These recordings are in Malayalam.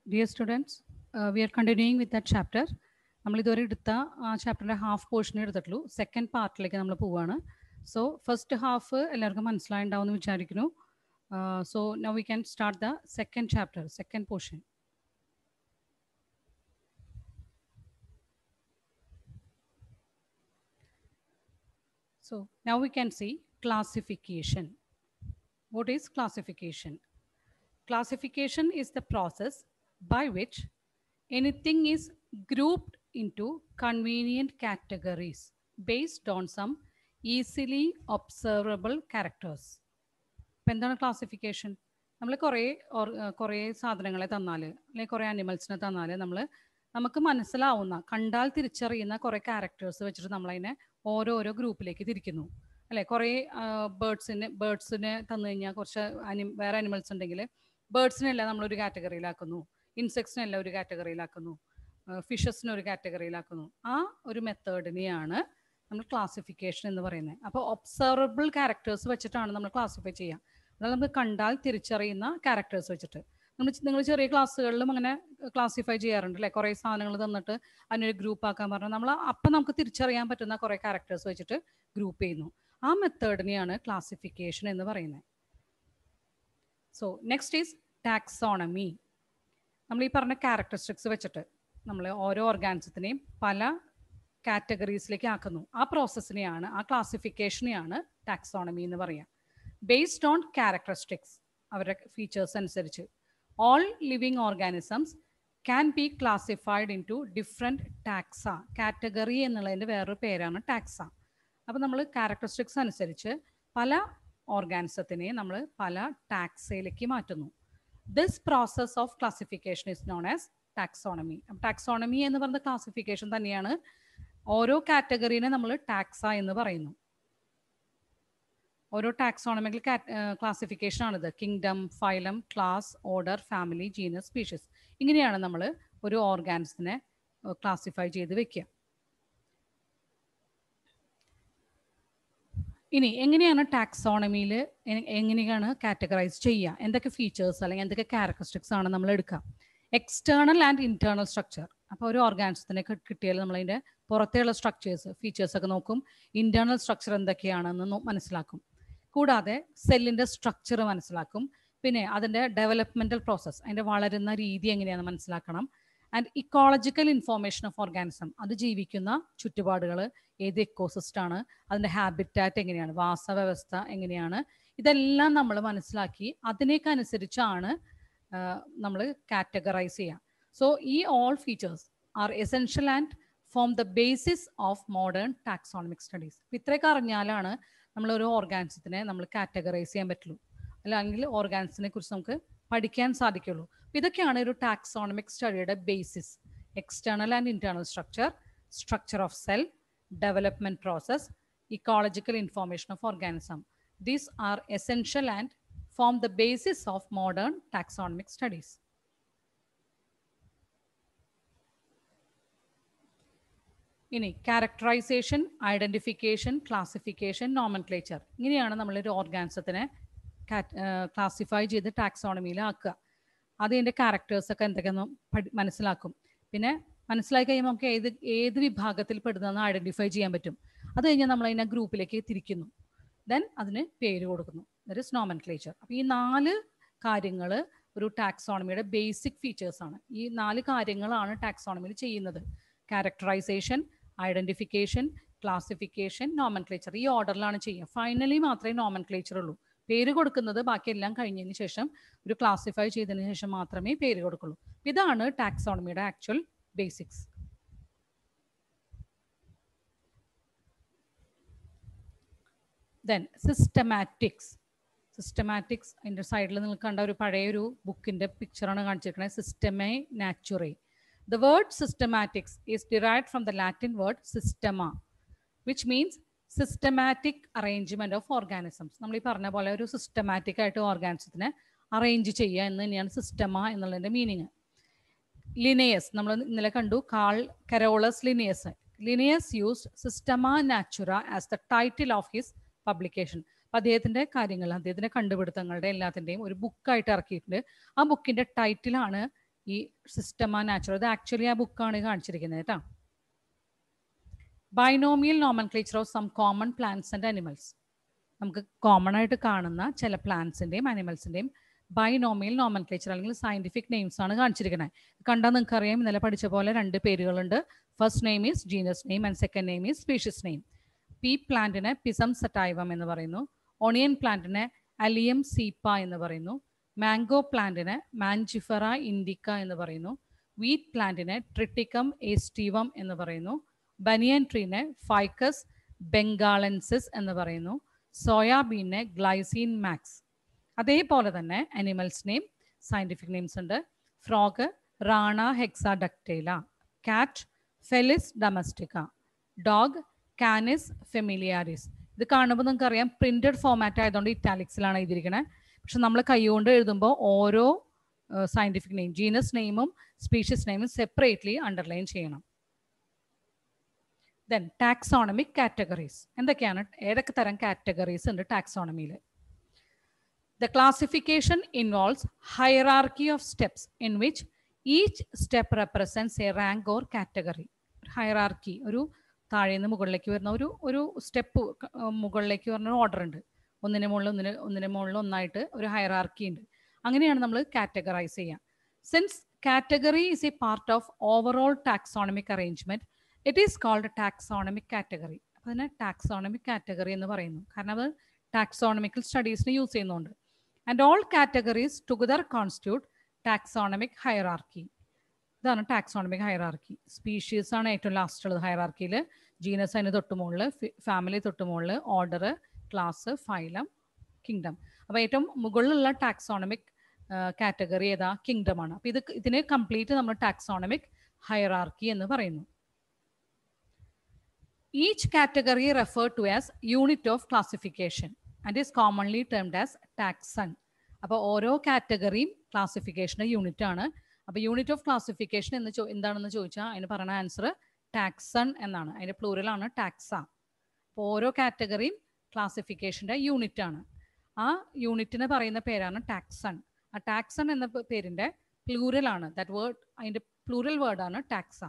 Dear students, uh, we are continuing with that chapter. നമ്മൾ ഇതുവരെ എടുത്ത ആ ചാപ്റ്ററിന്റെ ഹാഫ് പോർഷൻ എടുത്തിട്ടുള്ളൂ സെക്കൻഡ് പാർട്ടിലേക്ക് നമ്മൾ പോവാണ് സോ ഫസ്റ്റ് ഹാഫ് എല്ലാവർക്കും മനസ്സിലായിട്ടുണ്ടാവും എന്ന് വിചാരിക്കുന്നു so now we can start the second chapter second portion So now we can see classification. What is classification? Classification is the process by which anything is grouped into convenient categories based on some easily observable characters. ഇപ്പം എന്താണ് ക്ലാസിഫിക്കേഷൻ നമ്മൾ കുറേ കുറേ സാധനങ്ങളെ തന്നാൽ അല്ലെങ്കിൽ കുറേ അനിമൽസിനെ തന്നാൽ നമ്മൾ നമുക്ക് മനസ്സിലാവുന്ന കണ്ടാൽ തിരിച്ചറിയുന്ന കുറേ ക്യാരക്ടേഴ്സ് വെച്ചിട്ട് നമ്മളതിനെ ഓരോരോ ഗ്രൂപ്പിലേക്ക് തിരിക്കുന്നു അല്ലെ കുറേ ബേർഡ്സിന് ബേർഡ്സിനെ തന്നു കഴിഞ്ഞാൽ കുറച്ച് അനി വേറെ അനിമൽസ് ഉണ്ടെങ്കിൽ ബേർഡ്സിനെല്ലാം നമ്മളൊരു കാറ്റഗറിയിലാക്കുന്നു ഇൻസെക്ട്സിനെല്ലാം ഒരു കാറ്റഗറിയിലാക്കുന്നു ഫിഷസിനെ ഒരു കാറ്റഗറിയിലാക്കുന്നു ആ ഒരു മെത്തേഡിനെയാണ് നമ്മൾ ക്ലാസിഫിക്കേഷൻ എന്ന് പറയുന്നത് അപ്പോൾ ഒബ്സർവബിൾ ക്യാരക്ടേഴ്സ് വെച്ചിട്ടാണ് നമ്മൾ ക്ലാസിഫൈ ചെയ്യുക അതായത് നമുക്ക് കണ്ടാൽ തിരിച്ചറിയുന്ന ക്യാരക്ടേഴ്സ് വെച്ചിട്ട് നമ്മൾ നിങ്ങൾ ചെറിയ ക്ലാസ്സുകളിലും അങ്ങനെ ക്ലാസിഫൈ ചെയ്യാറുണ്ട് അല്ലേ കുറേ സാധനങ്ങൾ തന്നിട്ട് അതിനൊരു ഗ്രൂപ്പ് ആക്കാൻ പറഞ്ഞാൽ നമ്മൾ അപ്പം നമുക്ക് തിരിച്ചറിയാൻ പറ്റുന്ന കുറേ ക്യാരക്ടേഴ്സ് വെച്ചിട്ട് ഗ്രൂപ്പ് ചെയ്യുന്നു ആ മെത്തേഡിനെയാണ് ക്ലാസിഫിക്കേഷൻ എന്ന് പറയുന്നത് സോ നെക്സ്റ്റ് ഈസ് ടാക്സോണമി നമ്മൾ ഈ പറഞ്ഞ ക്യാരക്ടറിസ്റ്റിക്സ് വെച്ചിട്ട് നമ്മൾ ഓരോ ഓർഗാനിസത്തിനെയും പല കാറ്റഗറീസിലേക്ക് ആക്കുന്നു ആ പ്രോസസ്സിനെയാണ് ആ ക്ലാസിഫിക്കേഷനെയാണ് ടാക്സോണമി എന്ന് പറയുക ബേസ്ഡ് ഓൺ ക്യാരക്ടറിസ്റ്റിക്സ് അവരുടെ ഫീച്ചേഴ്സ് അനുസരിച്ച് all living organisms can be classified into different taxa category എന്നുള്ളതിൻ്റെ വേറൊരു പേരാണ് ടാക്സ അപ്പോൾ നമ്മൾ ക്യാരക്ടറിസ്റ്റിക്സ് അനുസരിച്ച് പല ഓർഗാനിസത്തിനെ നമ്മൾ പല ടാക്സയിലേക്ക് മാറ്റുന്നു this process of classification is known as taxonomy taxonomy എന്ന് പറയുന്ന ക്ലാസിഫിക്കേഷൻ തന്നെയാണ് ഓരോ കാറ്റഗറീനെ നമ്മൾ ടാക്സ എന്ന് പറയുന്നു ഓരോ ടാക്സോണമിക്കൽ ക്ലാസിഫിക്കേഷൻ ആണിത് kingdom phylum class order family genus species ഇങ്ങനെയാണ് നമ്മൾ ഒരു ഓർഗാൻസിനെ ക്ലാസിഫൈ ചെയ്ത് വെക്കുക ഇനി എങ്ങനെയാണ് ടാക്സോണമിയിൽ എങ്ങനെയാണ് കാറ്റഗറൈസ് ചെയ്യുക എന്തൊക്കെ ഫീച്ചേഴ്സ് അല്ലെങ്കിൽ എന്തൊക്കെ ക്യാരക്ടറിസ്റ്റിക്സ് ആണ് നമ്മൾ എടുക്കുക എക്സ്റ്റേണൽ ആൻഡ് ഇന്റേണൽ സ്ട്രക്ചർ അപ്പോൾ ഒരു ഓർഗാനിസത്തിനെ കിട്ടിയാൽ നമ്മളതിൻ്റെ പുറത്തെയുള്ള സ്ട്രക്ചേഴ്സ് ഫീച്ചേഴ്സ് ഒക്കെ നോക്കും ഇന്റേണൽ സ്ട്രക്ചർ എന്തൊക്കെയാണെന്ന് മനസ്സിലാക്കും കൂടാതെ സെല്ലിൻ്റെ സ്ട്രക്ചർ മനസ്സിലാക്കും പിന്നെ അതിൻ്റെ ഡെവലപ്മെൻറ്റൽ പ്രോസസ്സ് അതിൻ്റെ വളരുന്ന രീതി എങ്ങനെയാണെന്ന് മനസ്സിലാക്കണം and ecological information of organism അത് ജീവിക്കുന്ന ചുറ്റുപാടുകൾ ഏത് എക്കോസിസ്റ്റാണ് അതിൻ്റെ ഹാബിറ്റാറ്റ് എങ്ങനെയാണ് വാസവ്യവസ്ഥ എങ്ങനെയാണ് ഇതെല്ലാം നമ്മൾ മനസ്സിലാക്കി അതിനേക്ക് അനുസരിച്ചാണ് നമ്മൾ കാറ്റഗറൈസ് ചെയ്യുക സോ ഈ all features are essential and form the basis of modern taxonomic studies ഇത്രയൊക്കെ അറിഞ്ഞാലാണ് നമ്മൾ ഒരു ഓർഗാൻസത്തിനെ നമ്മൾ കാറ്റഗറൈസ് ചെയ്യാൻ പറ്റുള്ളൂ അല്ലെങ്കിൽ ഓർഗാൻസിനെ കുറിച്ച് നമുക്ക് പഠിക്കാൻ സാധിക്കുള്ളൂ ഇതൊക്കെയാണ് ഒരു ടാക്സോണമിക് സ്റ്റഡിയുടെ basis external and internal structure structure of cell development process ecological information of organism these are essential and form the basis of modern taxonomic studies ഇനി ക്യാരക്ടറൈസേഷൻ ഐഡന്റിഫിക്കേഷൻ ക്ലാസിഫിക്കേഷൻ നോമൻക്ലേച്ചർ ഇങ്ങനെയാണ് നമ്മളൊരു ഓർഗാൻസത്തിനെ ക്ലാസിഫൈ ചെയ്ത് ടാക്സോണമിയിൽ ആക്കുക അതിൻ്റെ ക്യാരക്ടേഴ്സൊക്കെ എന്തൊക്കെയെന്ന് പഠി മനസ്സിലാക്കും പിന്നെ മനസ്സിലാക്കി കഴിയുമ്പോൾ നമുക്ക് ഏത് ഏത് വിഭാഗത്തിൽ പെടുന്നതെന്ന് ഐഡന്റിഫൈ ചെയ്യാൻ പറ്റും അത് കഴിഞ്ഞാൽ നമ്മൾ അതിനെ ഗ്രൂപ്പിലേക്ക് തിരിക്കുന്നു ദെൻ അതിന് പേര് കൊടുക്കുന്നു ദറ്റ് ഇസ് നോമൻക്ലേച്ചർ അപ്പോൾ ഈ നാല് കാര്യങ്ങൾ ഒരു ടാക്സോണമിയുടെ ബേസിക് ഫീച്ചേഴ്സാണ് ഈ നാല് കാര്യങ്ങളാണ് ടാക്സോണമിയിൽ ചെയ്യുന്നത് ക്യാരക്ടറൈസേഷൻ ഐഡന്റിഫിക്കേഷൻ ക്ലാസിഫിക്കേഷൻ നോമൻക്ലേച്ചർ ഈ ഓർഡറിലാണ് ചെയ്യുക ഫൈനലി മാത്രമേ നോമൻക്ലേച്ചർ ഉള്ളൂ പേര് കൊടുക്കുന്നത് ബാക്കിയെല്ലാം കഴിഞ്ഞതിന് ശേഷം ഒരു ക്ലാസിഫൈ ചെയ്തതിന് ശേഷം മാത്രമേ പേര് കൊടുക്കുള്ളൂ ഇതാണ് ടാക്സോണമിയുടെ actual basics then systematics systematics അതിൻ്റെ സൈഡിൽ നിങ്ങൾ കണ്ട ഒരു പഴയ ഒരു ബുക്കിൻ്റെ പിക്ചറാണ് കാണിച്ചിരിക്കുന്നത് Systema Naturae The word systematics is derived from the Latin word systema, which means systematic arrangement of organisms നമ്മൾ ഈ പറഞ്ഞ പോലെ ഒരു സിസ്റ്റമാറ്റിക് ആയിട്ട് ഓർഗാനിസത്തിനെ അറേഞ്ച് ചെയ്യുക എന്ന് തന്നെയാണ് സിസ്റ്റമ എന്നുള്ളതിൻ്റെ മീനിങ് ലിനയസ് നമ്മൾ ഇന്നലെ കണ്ടു Carl Carolus Linnaeus Linnaeus used Systema Naturae as the title of his publication അപ്പം അദ്ദേഹത്തിൻ്റെ കാര്യങ്ങൾ അദ്ദേഹത്തിൻ്റെ കണ്ടുപിടുത്തങ്ങളുടെ എല്ലാത്തിൻ്റെയും ഒരു ബുക്കായിട്ട് ഇറക്കിയിട്ടുണ്ട് ആ ബുക്കിൻ്റെ ടൈറ്റിലാണ് ഈ സിസ്റ്റമ നാച്ചുറൽ ഇത് ആക്ച്വലി ആ ബുക്കാണ് കാണിച്ചിരിക്കുന്നത് കേട്ടോ binomial nomenclature of some common plants and animals നമുക്ക് കോമൺ ആയിട്ട് കാണുന്ന ചില പ്ലാന്റ്സിൻ്റെയും അനിമൽസിൻ്റെയും ബൈനോമിയൽ നോമൻക്ലേച്ചർ അല്ലെങ്കിൽ സയൻറ്റിഫിക് നെയിംസ് ആണ് കാണിച്ചിരിക്കുന്നത് കണ്ടാൽ നിങ്ങൾക്ക് അറിയാം ഇന്നലെ പഠിച്ച പോലെ രണ്ട് പേരുകളുണ്ട് first name is genus name and second name is species name pea പ്ലാന്റിനെ പിസം സറ്റൈവം എന്ന് പറയുന്നു ഓണിയൻ പ്ലാന്റിനെ അലിയം സീപ്പ എന്ന് പറയുന്നു മാംഗോ പ്ലാന്റിനെ മാൻജിഫറ ഇൻഡിക്ക എന്ന് പറയുന്നു വീറ്റ് പ്ലാന്റിനെ ട്രിട്ടിക്കം ഏസ്റ്റീവം എന്ന് പറയുന്നു ബനിയൻ ട്രീനെ ഫൈക്കസ് ബംഗാളൻസിസ് എന്ന് പറയുന്നു സോയാബീനെ ഗ്ലൈസീൻ മാക്സ് അതേപോലെ തന്നെ അനിമൽസിനെയും സയൻറ്റിഫിക് നെയിംസ് ഉണ്ട് frog Rana hexadactyla cat Felis domestica dog Canis familiaris ഇത് കാണുമ്പോൾ നിങ്ങൾക്ക് അറിയാം പ്രിന്റഡ് ഫോമാറ്റ് ആയതുകൊണ്ട് ഇറ്റാലിക്സിലാണ് എഴുതിയിരിക്കുന്നത് പക്ഷെ നമ്മൾ കൈകൊണ്ട് എഴുതുമ്പോൾ ഓരോ സയൻറ്റിഫിക് നെയിം ജീനസ് നെയിമും സ്പീഷ്യസ് നെയിമും സെപ്പറേറ്റ്ലി അണ്ടർലൈൻ ചെയ്യണം ദെൻ ടാക്സോണമിക് കാറ്റഗറീസ് എന്തൊക്കെയാണ് ഏതൊക്കെ തരം കാറ്റഗറീസ് ഉണ്ട് ടാക്സോണമിയിൽ the classification involves hierarchy of steps in which each step represents a rank or category hierarchy ഒരു താഴെ നിന്ന് മുകളിലേക്ക് വരുന്ന ഒരു ഒരു സ്റ്റെപ്പ് മുകളിലേക്ക് വരുന്ന ഓർഡർ ഉണ്ട് ഒന്നിന് മുകളിൽ ഒന്നിന് ഒന്നിന് മുകളിൽ ഒന്നായിട്ട് ഒരു ഹൈറാർക്കി ഉണ്ട് അങ്ങനെയാണ് നമ്മൾ കാറ്റഗറൈസ് ചെയ്യുക since category is a part of overall taxonomic arrangement it is called taxonomic category അപ്പോൾ അതിനെ ടാക്സോണമിക് കാറ്റഗറി എന്ന് പറയുന്നു കാരണം അത് ടാക്സോണമിക്കൽ സ്റ്റഡീസിന് യൂസ് ചെയ്യുന്നുണ്ട് and all categories together constitute taxonomic hierarchy ഇതാണ് ടാക്സോണമിക് ഹൈറാർക്കി സ്പീഷീസ് ആണ് ഏറ്റവും ലാസ്റ്റ് ഉള്ളത് ഹൈറാർക്കിയിൽ ജീനസ് അതിന് തൊട്ട് മുകളിൽ ഫാമിലി തൊട്ട് മുകളിൽ ഓർഡർ ക്ലാസ് ഫൈലം കിങ്ഡം അപ്പോൾ ഏറ്റവും മുകളിലുള്ള ടാക്സോണമിക് കാറ്റഗറി ഏതാ കിങ്ഡം ആണ് അപ്പോൾ ഇത് ഇതിനെ കംപ്ലീറ്റ് നമ്മൾ ടാക്സോണമിക് ഹൈറാർക്കി എന്ന് പറയുന്നു each category refer to as unit of classification and is commonly termed as taxon അപ്പോൾ ഓരോ കാറ്റഗറിയും ക്ലാസിഫിക്കേഷൻ്റെ യൂണിറ്റ് ആണ് അപ്പോൾ യൂണിറ്റ് ഓഫ് ക്ലാസിഫിക്കേഷൻ എന്ന് ചോ എന്താണെന്ന് ചോദിച്ചാൽ അതിന് പറയുന്ന ആൻസർ ടാക്സൺ എന്നാണ് അതിൻ്റെ പ്ലൂറലാണ് ടാക്സ അപ്പോൾ ഓരോ കാറ്റഗറിയും ക്ലാസിഫിക്കേഷൻ്റെ യൂണിറ്റ് ആണ് ആ യൂണിറ്റിന് പറയുന്ന പേരാണ് ടാക്സൺ ആ ടാക്സൺ എന്ന പേരിൻ്റെ പ്ലൂറലാണ് ദാറ്റ് വേർഡ് അതിൻ്റെ പ്ലൂറൽ വേർഡാണ് taxa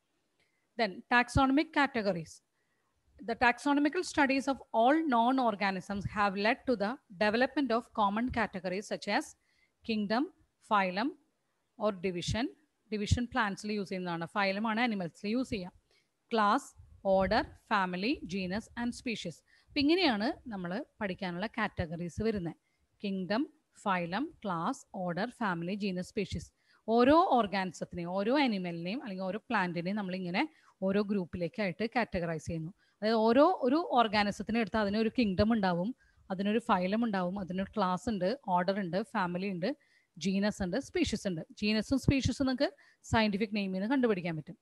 then taxonomic categories The taxonomical studies of all non-organisms have led to the development of common categories such as kingdom, phylum, or division. Division plants use ചെയ്യുന്നതാണ് ഫൈലം ആണ് അനിമൽസിൽ യൂസ് ചെയ്യുക class order family genus and species അപ്പം ഇങ്ങനെയാണ് നമ്മൾ പഠിക്കാനുള്ള കാറ്റഗറീസ് വരുന്നത് kingdom phylum class order family genus species ഓരോ ഓർഗാനിസത്തിനെയും ഓരോ അനിമലിനെയും അല്ലെങ്കിൽ ഓരോ പ്ലാന്റിനെയും നമ്മളിങ്ങനെ ഓരോ ഗ്രൂപ്പിലേക്കായിട്ട് കാറ്റഗറൈസ് ചെയ്യുന്നു അതായത് ഓരോ ഒരു ഓർഗാനിസത്തിനെ എടുത്താൽ അതിനൊരു കിങ്ഡം ഉണ്ടാവും അതിനൊരു ഫൈലം ഉണ്ടാവും അതിനൊരു ക്ലാസ് ഉണ്ട് ഓർഡർ ഉണ്ട് ഫാമിലി ഉണ്ട് ജീനസ് ഉണ്ട് സ്പീഷ്യസ് ഉണ്ട് ജീനസും സ്പീഷ്യസും നമുക്ക് സയന്റിഫിക് നെയിമിൽ നിന്ന് കണ്ടുപിടിക്കാൻ പറ്റും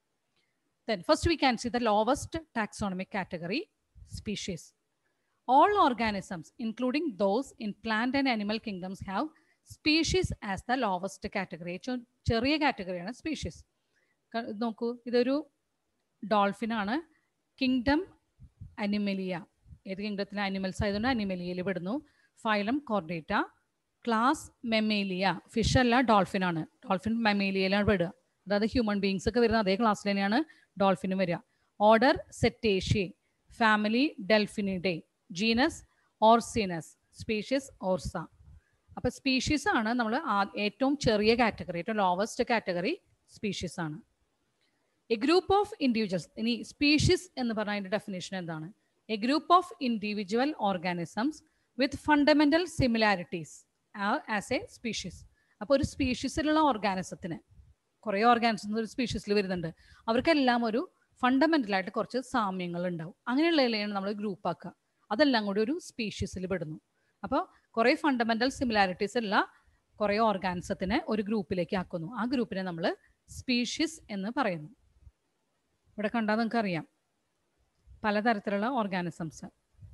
then first we can see the lowest taxonomic category species all organisms including those in plant and animal kingdoms have species as the lowest category ഏറ്റവും ചെറിയ കാറ്റഗറിയാണ് സ്പീഷ്യസ് നോക്കൂ ഇതൊരു ഡോൾഫിനാണ് കിങ്ഡം അനിമലിയ ഏത് കിങ്ഡത്തിലെ അനിമൽസ് ആയതുകൊണ്ട് അനിമലിയയിൽ പെടുന്നു phylum Chordata class Mammalia fish അല്ല ഡോൾഫിൻ ആണ് ഡോൾഫിൻ മെമേലിയയിലാണ് പെടുക അതായത് ഹ്യൂമൻ ബീങ്സ് ഒക്കെ വരുന്ന അതേ ക്ലാസ്സിൽ തന്നെയാണ് ഡോൾഫിനും വരിക order Cetacea family Delphinidae genus Orcinus species orca അപ്പോൾ സ്പീഷീസ് ആണ് നമ്മൾ ഏറ്റവും ചെറിയ കാറ്റഗറി ഏറ്റവും ലോവസ്റ്റ് കാറ്റഗറി സ്പീഷീസ് ആണ് എ ഗ്രൂപ്പ് ഓഫ് ഇൻഡിവിജ്വൽസ് ഇനി സ്പീഷീസ് എന്ന് പറഞ്ഞ അതിൻ്റെ ഡെഫിനേഷൻ എന്താണ് a group of individual organisms with fundamental similarities as a species അപ്പോൾ ഒരു സ്പീഷീസിലുള്ള ഓർഗാനിസത്തിന് കുറേ ഓർഗാനിസം ഒരു സ്പീഷീസിൽ വരുന്നുണ്ട് അവർക്കെല്ലാം ഒരു ഫണ്ടമെന്റലായിട്ട് കുറച്ച് സാമ്യങ്ങൾ ഉണ്ടാവും അങ്ങനെയുള്ളതിലെയാണ് നമ്മൾ ഗ്രൂപ്പ് ആക്കുക അതെല്ലാം കൂടി ഒരു സ്പീഷീസിൽ പെടുന്നു അപ്പോൾ കുറേ ഫണ്ടമെന്റൽ സിമിലാരിറ്റീസ് ഉള്ള കുറേ ഓർഗാനിസത്തിനെ ഒരു ഗ്രൂപ്പിലേക്ക് ആക്കുന്നു ആ ഗ്രൂപ്പിനെ നമ്മൾ സ്പീഷീസ് എന്ന് പറയുന്നു ഇവിടെ കണ്ടാൽ നിങ്ങൾക്ക് അറിയാം പലതരത്തിലുള്ള ഓർഗാനിസംസ്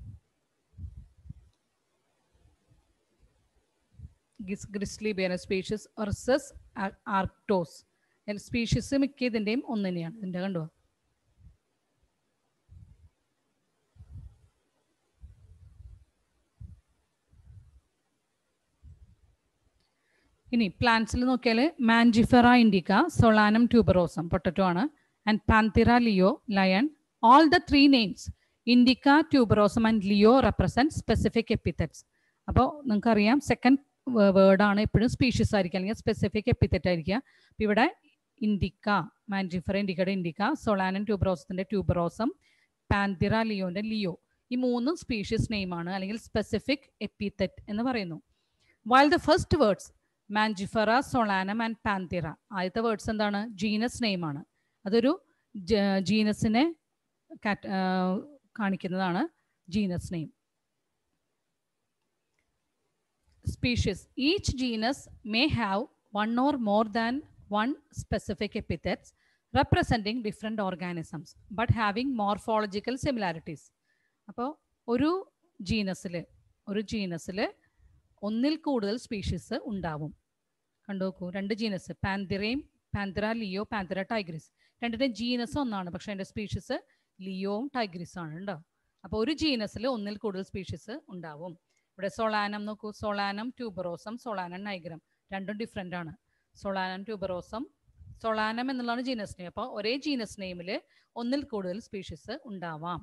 ഗിസ് grizzly bear species Ursus arctos species മിക്ക ഇതിൻ്റെയും ഒന്ന് തന്നെയാണ് ഇതിൻ്റെ കണ്ടോ ഇനി പ്ലാന്റ്സിൽ നോക്കിയാൽ Mangifera indica Solanum tuberosum potato ആണ് and Panthera leo lion all the three names indica tuberosum and leo represent specific epithets അപ്പോൾ നിങ്ങൾക്കറിയാം സെക്കൻഡ് വേർഡാണ് എപ്പോഴും സ്പീഷീസ് ആയിരിക്കുക അല്ലെങ്കിൽ സ്പെസിഫിക് എപ്പിത്തറ്റ് ആയിരിക്കുക അപ്പോൾ ഇവിടെ ഇൻഡിക്ക മാൻജിഫറ ഇൻഡിക്കയുടെ ഇൻഡിക്ക സൊളാനൻ ട്യൂബറോസത്തിൻ്റെ ട്യൂബറോസം പാന്തിറ ലിയോൻ്റെ ലിയോ ഈ മൂന്നും സ്പീഷീസ് നെയിമാണ് അല്ലെങ്കിൽ സ്പെസിഫിക് എപ്പിത്തറ്റ് എന്ന് പറയുന്നു while the first words Mangifera Solanum and Panthera ആദ്യത്തെ വേർഡ്സ് എന്താണ് ജീനസ് നെയിമാണ് അതൊരു ജീനസിനെ കാണിക്കുന്നതാണ് genus name species. Each genus may have one or more than one specific epithets representing different organisms but having morphological similarities. അപ്പോൾ ഒരു ജീനസിൽ ഒരു ജീനസിൽ ഒന്നിൽ കൂടുതൽ സ്പീഷീസ് ഉണ്ടാവും കണ്ടു നോക്കൂ രണ്ട് ജീനസ് പാന്തിറയും പാന്തിറ ലിയോ പാന്തിറ ടൈഗ്രിസ് രണ്ടിൻ്റെ ജീനസ് ഒന്നാണ് പക്ഷേ അതിൻ്റെ സ്പീഷീസ് ലിയോവും ടൈഗ്രിസും ആണ് ഉണ്ടോ അപ്പോൾ ഒരു ജീനസിൽ ഒന്നിൽ കൂടുതൽ സ്പീഷീസ് ഉണ്ടാവും ഇവിടെ സൊളാനം നോക്കൂ സൊളാനം ട്യൂബറോസം സൊളാനം നൈഗ്രം രണ്ടും ഡിഫറെൻ്റ് ആണ് സൊളാനം ട്യൂബറോസം സൊളാനം എന്നുള്ളതാണ് ജീനസ് നെയിം അപ്പോൾ ഒരേ ജീനസ് നെയിമിൽ ഒന്നിൽ കൂടുതൽ സ്പീഷീസ് ഉണ്ടാവാം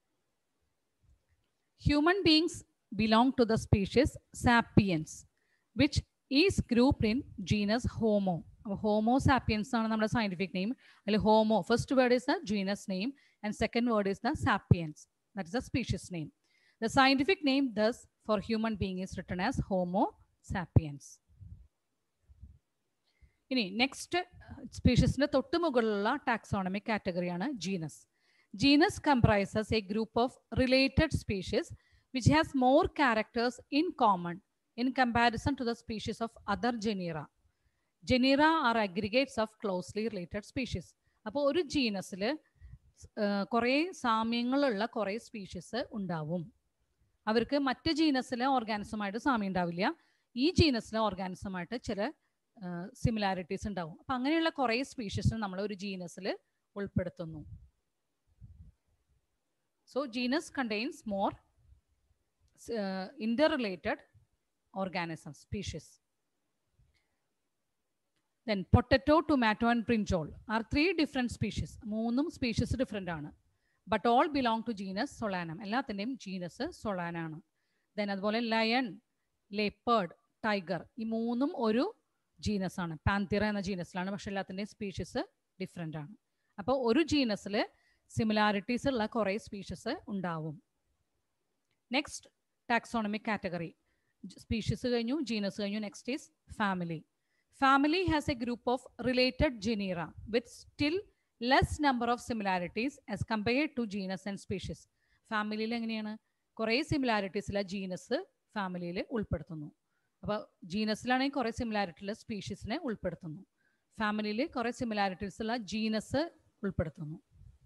human beings belong to the species sapiens which is group in genus Homo അപ്പോൾ ഹോമോ സാപ്പിയൻസ് ആണ് നമ്മുടെ സയൻറ്റിഫിക് നെയിം അതിൽ Homo first word is the genus name and second word is the sapiens that is the species name The scientific name thus for human being is written as Homo sapiens. ഇനി നെക്സ്റ്റ് സ്പീഷീസിന്റെ തൊട്ട് മുകളിലുള്ള ടാക്സോണമിക് കാറ്റഗറിയാണ് genus genus comprises a group of related species which has more characters in common in comparison to the species of other genera genera are aggregates of closely related species അപ്പോൾ ഒരു ജീനസിൽ കുറേ സാമ്യങ്ങളുള്ള കുറേ സ്പീഷീസ് ഉണ്ടാവും അവർക്ക് മറ്റ് ജീനസിലെ ഓർഗാനിസമായിട്ട് സാമ്യം ഉണ്ടാവില്ല ഈ ജീനസിലെ ഓർഗാനിസമായിട്ട് ചില സിമിലാരിറ്റീസ് ഉണ്ടാവും അപ്പം അങ്ങനെയുള്ള കുറേ സ്പീഷീസിനെ നമ്മൾ ഒരു ജീനസിൽ ഉൾപ്പെടുത്തുന്നു so genus contains more interrelated organism species then potato tomato and brinjal are three different species മൂന്നും സ്പീഷീസ് ഡിഫറെൻ്റ് ആണ് but all belong to genus Solanum എല്ലാത്തിൻ്റെയും ജീനസ് സൊളാനാണ് ദെൻ അതുപോലെ ലയൺ ലേപ്പേർഡ് ടൈഗർ ഈ മൂന്നും ഒരു ജീനസ് ആണ് പാന്തിറ എന്ന ജീനസിലാണ് പക്ഷെ എല്ലാത്തിൻ്റെയും സ്പീഷീസ് ഡിഫറെൻ്റ് ആണ് അപ്പോൾ ഒരു ജീനസിൽ സിമിലാരിറ്റീസ് ഉള്ള കുറേ സ്പീഷീസ് ഉണ്ടാവും നെക്സ്റ്റ് ടാക്സോണമിക് കാറ്റഗറി സ്പീഷീസ് കഴിഞ്ഞു ജീനസ് കഴിഞ്ഞു next is family family has a group of related genera with still less number of similarities as compared to genus and species ഫാമിലിയിൽ എങ്ങനെയാണ് കുറേ സിമിലാരിറ്റീസിലെ ജീനസ് ഫാമിലിയിൽ ഉൾപ്പെടുത്തുന്നു അപ്പോൾ ജീനസിലാണെങ്കിൽ കുറേ സിമിലാരിറ്റിയുള്ള സ്പീഷീസിനെ ഉൾപ്പെടുത്തുന്നു ഫാമിലിയിൽ കുറേ സിമിലാരിറ്റീസ് ഉള്ള ജീനസ് ഉൾപ്പെടുത്തുന്നു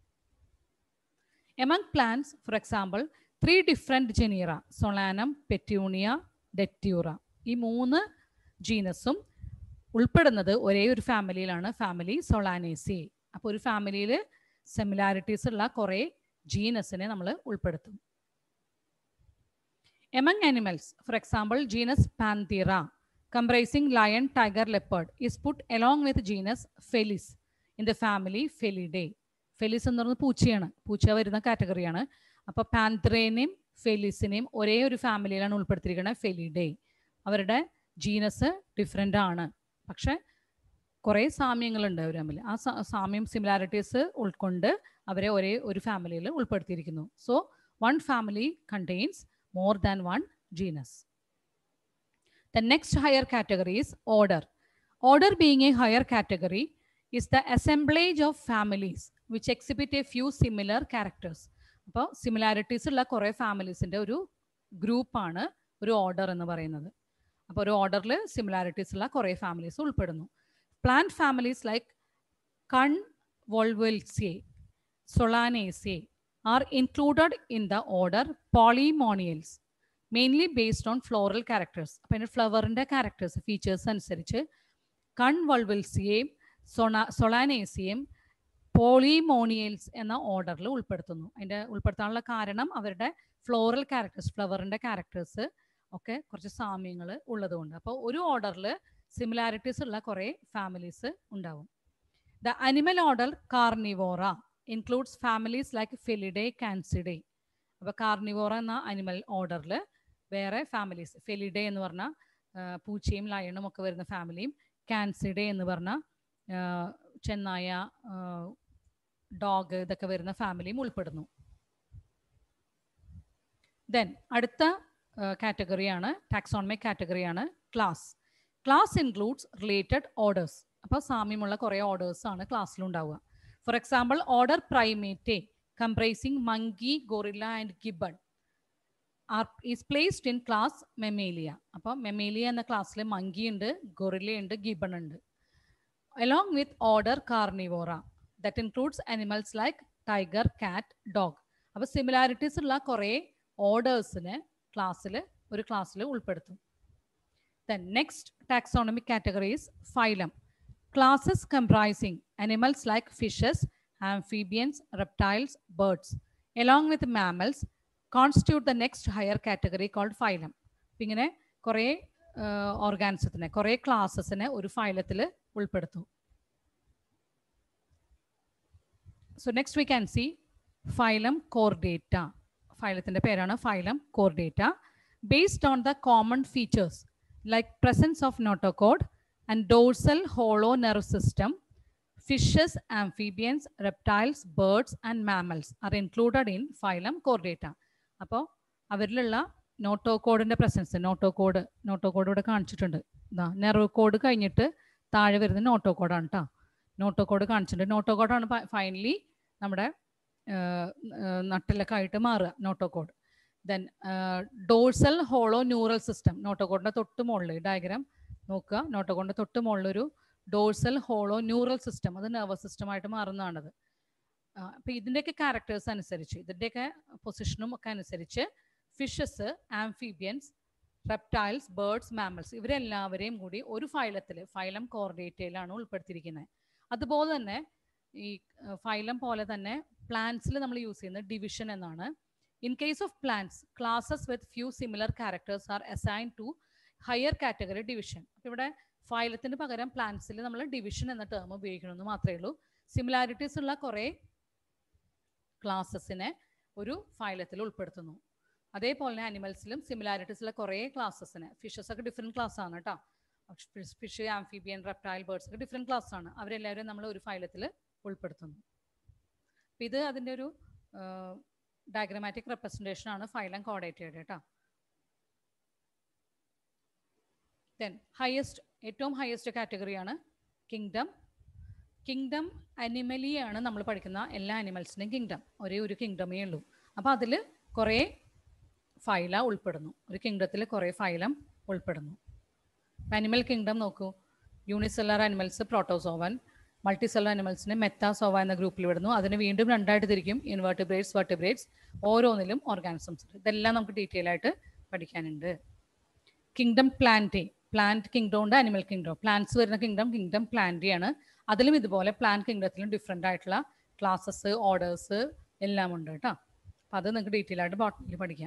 among plants for example three different genera Solanum Petunia Datura ഈ മൂന്ന് ജീനസും ഉൾപ്പെടുന്നത് ഒരേ ഒരു ഫാമിലിയിലാണ് ഫാമിലി സൊളാനേസി അപ്പോൾ ഒരു ഫാമിലിയിൽ സിമിലാരിറ്റീസ് ഉള്ള കുറേ ജീനസിനെ നമ്മൾ ഉൾപ്പെടുത്തും among animals for example genus Panthera comprising lion tiger leopard is put along with genus Felis in the family Felidae Felis എന്ന് പറയുന്നത് പൂച്ചയാണ് പൂച്ച വരുന്ന കാറ്റഗറിയാണ് അപ്പോൾ പാന്ത്രേനെയും ഫെലിസിനെയും ഒരേ ഒരു ഫാമിലിയിലാണ് ഉൾപ്പെടുത്തിയിരിക്കുന്നത് ഫെലിഡേ അവരുടെ ജീനസ് ഡിഫറെൻ്റ് ആണ് പക്ഷെ കുറേ സാമ്യങ്ങളുണ്ട് അവർ തമ്മിൽ ആ സാമ്യം സിമിലാരിറ്റീസ് ഉൾക്കൊണ്ട് അവരെ ഒരേ ഒരു ഫാമിലിയിൽ ഉൾപ്പെടുത്തിയിരിക്കുന്നു so one family contains more than one genus the next higher category is order order being a higher category is the assemblage of families which exhibit a few similar characters. അപ്പോൾ സിമിലാരിറ്റീസ് ഉള്ള കുറേ ഫാമിലീസിൻ്റെ ഒരു ഗ്രൂപ്പാണ് ഒരു ഓർഡർ എന്ന് പറയുന്നത് അപ്പോൾ ഒരു ഓർഡറിൽ സിമിലാരിറ്റീസ് ഉള്ള കുറേ ഫാമിലീസ് ഉൾപ്പെടുന്നു plant families like Convolvulaceae Solanaceae are included in the order Polemoniales mainly based on floral characters അപ്പോൾ അതിൻ്റെ ഫ്ലവറിൻ്റെ ക്യാരക്ടേഴ്സ് ഫീച്ചേഴ്സ് അനുസരിച്ച് കൺ വൾവെൽസിയെയും സൊണ സൊളാനേസിയം പോളിമോണിയൽസ് എന്ന ഓർഡറിൽ ഉൾപ്പെടുത്തുന്നു അതിൻ്റെ ഉൾപ്പെടുത്താനുള്ള കാരണം അവരുടെ ഫ്ലോറൽ ക്യാരക്ടേഴ്സ് ഫ്ലവറിൻ്റെ ക്യാരക്ടേഴ്സ് ഒക്കെ കുറച്ച് സാമ്യങ്ങൾ ഉള്ളതുകൊണ്ട് അപ്പോൾ ഒരു ഓർഡറിൽ സിമിലാരിറ്റീസ് ഉള്ള കുറേ ഫാമിലീസ് ഉണ്ടാവും the animal order Carnivora includes families like Felidae Canidae അപ്പോൾ കാർണിവോറ എന്ന അനിമൽ ഓർഡറിൽ വേറെ ഫാമിലീസ് ഫെലിഡേ എന്ന് പറഞ്ഞ പൂച്ചയും ലയണും ഒക്കെ വരുന്ന ഫാമിലിയും കാൻസിഡേ എന്ന് പറഞ്ഞ ചെന്നായ ഡോഗ് ഇതൊക്കെ വരുന്ന ഫാമിലിയും ഉൾപ്പെടുന്നു ദെൻ അടുത്ത കാറ്റഗറിയാണ് ടാക്സോണമിക് കാറ്റഗറിയാണ് class class includes related orders അപ്പോൾ സാമ്യമുള്ള കുറേ ഓർഡേഴ്സ് ആണ് ക്ലാസ്സിലുണ്ടാവുക for example order Primata comprising monkey gorilla and gibbon are is placed in class Mammalia അപ്പോൾ മെമേലിയ എന്ന ക്ലാസ്സിൽ മങ്കി ഉണ്ട് ഗൊറില്ല ഉണ്ട് ഗിബൺ ഉണ്ട് along with order Carnivora that includes animals like tiger cat dog അപ്പോൾ സിമിലാരിറ്റീസ് ഉള്ള കുറേ ഓർഡേഴ്സിന് ക്ലാസ്സിൽ ഒരു ക്ലാസ്സിൽ ഉൾപ്പെടുത്തും then next taxonomic categories phylum classes comprising animals like fishes amphibians reptiles birds along with mammals constitute the next higher category called phylum ഇങ്ങനെ കുറേ ഓർഗാനിസത്തിനെ കുറേ ക്ലാസ്സസിനെ ഒരു ഫൈലത്തിൽ ഉൾപ്പെടുത്തും so next we can see phylum Chordata ഫൈലത്തിൻ്റെ പേരാണ് phylum Chordata based on the common features like presence of notochord and dorsal hollow nerve system fishes amphibians reptiles birds and mammals are included in phylum Chordata അപ്പോൾ അവരിലുള്ള നോട്ടോ കോഡിൻ്റെ presence notochord notochord ഇവിടെ കാണിച്ചിട്ടുണ്ട് ഇതാ നെർവ് കോഡ് കഴിഞ്ഞിട്ട് താഴെ വരുന്നത് നോട്ടോ കോഡാണ് കേട്ടോ നോട്ടോ കോഡ് കാണിച്ചിട്ടുണ്ട് നോട്ടോ കോഡാണ് ഫൈനലി നമ്മുടെ നട്ടിലൊക്കെ ആയിട്ട് മാറുക notochord then dorsal hollow neural system നോട്ടോ കോഡിൻ്റെ തൊട്ട് മുകളിൽ ഡയഗ്രാം നോക്കുക നോട്ടോ കോഡിൻ്റെ തൊട്ട് മുകളിലൊരു ഡോഴ്സൽ ഹോളോ ന്യൂറൽ സിസ്റ്റം അത് നെർവസ് സിസ്റ്റമായിട്ട് മാറുന്നതാണത് അപ്പോൾ ഇതിൻ്റെയൊക്കെ ക്യാരക്ടേഴ്സ് അനുസരിച്ച് ഇതിൻ്റെയൊക്കെ പൊസിഷനും ഒക്കെ അനുസരിച്ച് fishes amphibians reptiles birds mammals ഇവരെല്ലാവരെയും കൂടി ഒരു ഫൈലത്തിൽ ഫൈലം കോർഡിനേറ്റയിലാണ് ഉൾപ്പെടുത്തിയിരിക്കുന്നത് അതുപോലെ തന്നെ ഈ ഫൈലം പോലെ തന്നെ പ്ലാന്റ്സിൽ നമ്മൾ യൂസ് ചെയ്യുന്നത് ഡിവിഷൻ എന്നാണ് in case of plants classes with few similar characters are assign to higher category division അപ്പോൾ ഇവിടെ ഫൈലത്തിന് പകരം പ്ലാന്റ്സിൽ നമ്മൾ ഡിവിഷൻ എന്ന ടേം ഉപയോഗിക്കണമെന്ന് മാത്രമേ ഉള്ളൂ സിമിലാരിറ്റീസ് ഉള്ള കുറേ ക്ലാസ്സസിനെ ഒരു ഫൈലത്തിൽ ഉൾപ്പെടുത്തുന്നു അതേപോലെ തന്നെ അനിമൽസിലും സിമിലാരിറ്റീസ് ഉള്ള കുറേ ക്ലാസ്സസിനെ ഫിഷസ് ഒക്കെ ഡിഫറെൻറ്റ് ക്ലാസ് ആണ് കേട്ടോ ഫിഷ് ആംഫിബിയൻ റെപ്റ്റൈൽ ബേർഡ്സ് ഒക്കെ ഡിഫറെൻറ്റ് ക്ലാസ് ആണ് അവരെല്ലാവരും നമ്മൾ ഒരു ഫൈലത്തിൽ ഉൾപ്പെടുത്തുന്നു അപ്പം ഇത് അതിൻ്റെ ഒരു ഡയഗ്രമാറ്റിക് റെപ്രസെൻറ്റേഷൻ ആണ് ഫൈലം കോഡേറ്റയുടെ കേട്ടോ ദെൻ ഹയസ്റ്റ് ഏറ്റവും ഹയസ്റ്റ് കാറ്റഗറിയാണ് കിങ്ഡം കിങ്ഡം അനിമലിയാണ് നമ്മൾ പഠിക്കുന്ന എല്ലാ അനിമൽസിൻ്റെയും കിങ്ഡം ഒരേ ഒരു കിങ്ഡമേ ഉള്ളൂ അപ്പോൾ അതിൽ കുറേ ഫൈല ഉൾപ്പെടുന്നു ഒരു കിങ്ഡത്തിൽ കുറേ ഫൈലം ഉൾപ്പെടുന്നു അനിമൽ കിങ്ഡം നോക്കൂ യൂണിസെല്ലർ അനിമൽസ് പ്രോട്ടോസോവൻ മൾട്ടിസെല്ലർ അനിമൽസിനെ മെത്താസോവ എന്ന ഗ്രൂപ്പിൽ വിടുന്നു അതിന് വീണ്ടും രണ്ടായിട്ട് തിരിക്കും ഇൻവേർട്ടിബ്രേറ്റ്സ് വെർട്ടിബ്രേറ്റ്സ് ഓരോന്നിലും ഓർഗാനിസംസ് ഇതെല്ലാം നമുക്ക് ഡീറ്റെയിൽ ആയിട്ട് പഠിക്കാനുണ്ട് കിങ്ഡം പ്ലാന്റേ പ്ലാന്റ് കിങ്ഡം ഉണ്ട് അനിമൽ കിങ്ഡം പ്ലാന്റ്സ് വരുന്ന കിങ്ഡം കിങ്ഡം പ്ലാന്റി ആണ് അതിലും ഇതുപോലെ പ്ലാന്റ് കിങ്ഡത്തിലും ഡിഫറെൻ്റ് ആയിട്ടുള്ള ക്ലാസ്സസ് ഓർഡേഴ്സ് എല്ലാം ഉണ്ട് കേട്ടോ അപ്പം അത് നിങ്ങൾക്ക് ഡീറ്റെയിൽ ആയിട്ട് ബോട്ടണിൽ പഠിക്കാം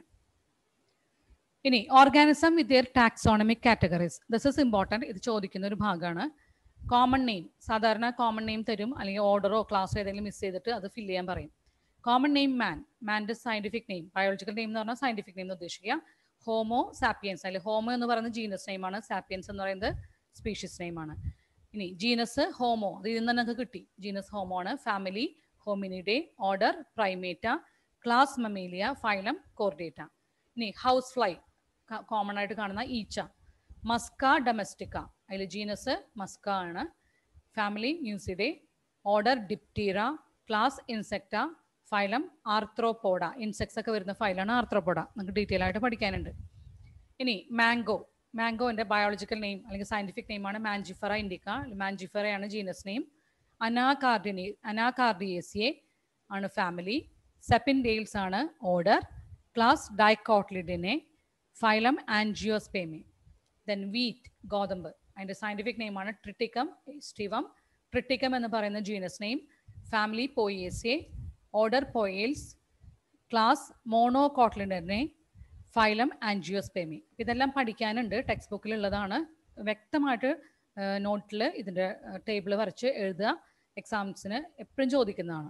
ഇനി organism with their taxonomic categories this is important ഇത് ചോദിക്കുന്ന ഒരു ഭാഗമാണ് കോമൺ നെയിം സാധാരണ കോമൺ നെയിം തരും അല്ലെങ്കിൽ ഓർഡറോ ക്ലാസ്സോ ഏതെങ്കിലും മിസ് ചെയ്തിട്ട് അത് ഫില്ല് ചെയ്യാൻ പറയും കോമൺ നെയിം മാൻ മാൻ്റെ സയൻറ്റിഫിക് നെയിം ബയോളജിക്കൽ നെയിം എന്ന് പറഞ്ഞാൽ സയൻറ്റിഫിക് നെയിം എന്ന് ഉദ്ദേശിക്കുക ഹോമോ സാപ്പിയൻസ് അല്ലെങ്കിൽ ഹോമോ എന്ന് പറയുന്നത് ജീനസ് നെയിമാണ് സാപ്പിയൻസ് എന്ന് പറയുന്നത് സ്പീഷീസ് നെയിമാണ് ഇനി ജീനസ് ഹോമോ അത് ഇതിൽ നിന്ന് നമുക്ക് കിട്ടി ജീനസ് ഹോമോ ആണ് family Hominidae order Primata class Mammalia phylum Chordata ഇനി ഹൗസ് ഫ്ലൈ കോമൺ ആയിട്ട് കാണുന്ന ഈച്ച മസ്ക ഡൊമസ്റ്റിക്ക അതിൽ ജീനസ് മസ്ക ആണ് family Muscidae order Diptera class Insecta phylum Arthropoda insects ഒക്കെ വരുന്ന ഫൈലാണ് ആർത്രോപോഡ നമുക്ക് ഡീറ്റെയിൽ ആയിട്ട് പഠിക്കാനുണ്ട് ഇനി മാംഗോ മാംഗോൻ്റെ ബയോളജിക്കൽ നെയിം അല്ലെങ്കിൽ സയൻറ്റിഫിക് നെയിമാണ് മാൻജിഫറ ഇൻഡിക്ക മാൻജിഫറയാണ് ജീനസ് നെയിം അനാകാർഡിനി അനാകാർഡിയേസിയെ ആണ് ഫാമിലി സെപ്പിൻഡെയിൽസ് ആണ് order class Dicotyledonae phylum Angiospermae then wheat ഗോതമ്പ് അതിൻ്റെ സയൻറ്റിഫിക് നെയിമാണ് ട്രിട്ടിക്കം സ്റ്റിവം ട്രിട്ടിക്കം എന്ന് പറയുന്ന genus name family Poaceae order Poales class Monocotyledonae phylum Angiospermae ഇതെല്ലാം പഠിക്കാനുണ്ട് ടെക്സ്റ്റ് ബുക്കിലുള്ളതാണ് വ്യക്തമായിട്ട് നോട്ടിൽ ഇതിൻ്റെ ടേബിൾ വരച്ച് എഴുതുക എക്സാംസിന് എപ്പോഴും ചോദിക്കുന്നതാണ്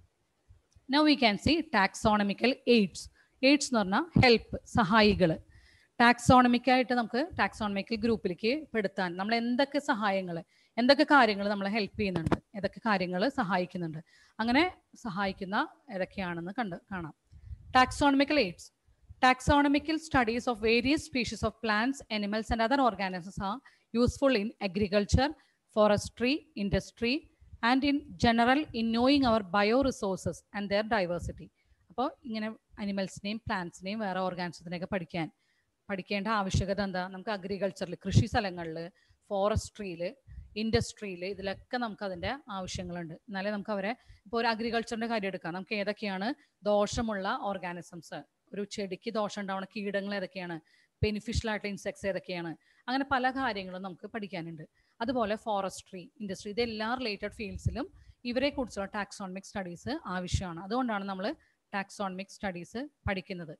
now we can see taxonomical aids aids എന്ന് പറഞ്ഞാൽ ഹെൽപ്പ് സഹായികൾ ടാക്സോണമിക്കായിട്ട് നമുക്ക് ടാക്സോണമിക്കൽ ഗ്രൂപ്പിലേക്ക് പെടുത്താൻ നമ്മൾ എന്തൊക്കെ സഹായങ്ങൾ എന്തൊക്കെ കാര്യങ്ങൾ നമ്മളെ ഹെൽപ്പ് ചെയ്യുന്നുണ്ട് ഏതൊക്കെ കാര്യങ്ങൾ സഹായിക്കുന്നുണ്ട് അങ്ങനെ സഹായിക്കുന്ന ഏതൊക്കെയാണെന്ന് കണ്ട് കാണാം taxonomical aids taxonomical studies of various species of plants animals and other organisms are useful in agriculture, forestry, industry, and in general in knowing our bioresources and their diversity. അപ്പോൾ ഇങ്ങനെ അനിമൽസിനെയും പ്ലാന്റ്സിനെയും വേറെ ഓർഗാനിസത്തിനെയൊക്കെ പഠിക്കാൻ പഠിക്കേണ്ട ആവശ്യകത എന്താ നമുക്ക് അഗ്രികൾച്ചറിൽ കൃഷി സ്ഥലങ്ങളിൽ ഫോറസ്ട്രിയിൽ ഇൻഡസ്ട്രിയിൽ ഇതിലൊക്കെ നമുക്ക് അതിൻ്റെ ആവശ്യങ്ങളുണ്ട് എന്നാലേ നമുക്ക് അവരെ ഇപ്പോൾ ഒരു അഗ്രികൾച്ചറിൻ്റെ കാര്യം എടുക്കാം നമുക്ക് ഏതൊക്കെയാണ് ദോഷമുള്ള ഓർഗാനിസംസ് ഒരു ചെടിക്ക് ദോഷം ഉണ്ടാവുന്ന കീടങ്ങൾ ഏതൊക്കെയാണ് ബെനിഫിഷ്യൽ ആയിട്ടുള്ള ഇൻസെക്ട്സ് ഏതൊക്കെയാണ് അങ്ങനെ പല കാര്യങ്ങളും നമുക്ക് പഠിക്കാനുണ്ട് അതുപോലെ ഫോറസ്ട്രി ഇൻഡസ്ട്രി ഇതെല്ലാ റിലേറ്റഡ് ഫീൽഡ്സിലും ഇവരെ കുറിച്ചുള്ള ടാക്സോണമിക് സ്റ്റഡീസ് ആവശ്യമാണ് അതുകൊണ്ടാണ് നമ്മൾ ടാക്സോണമിക് സ്റ്റഡീസ് പഠിക്കുന്നത്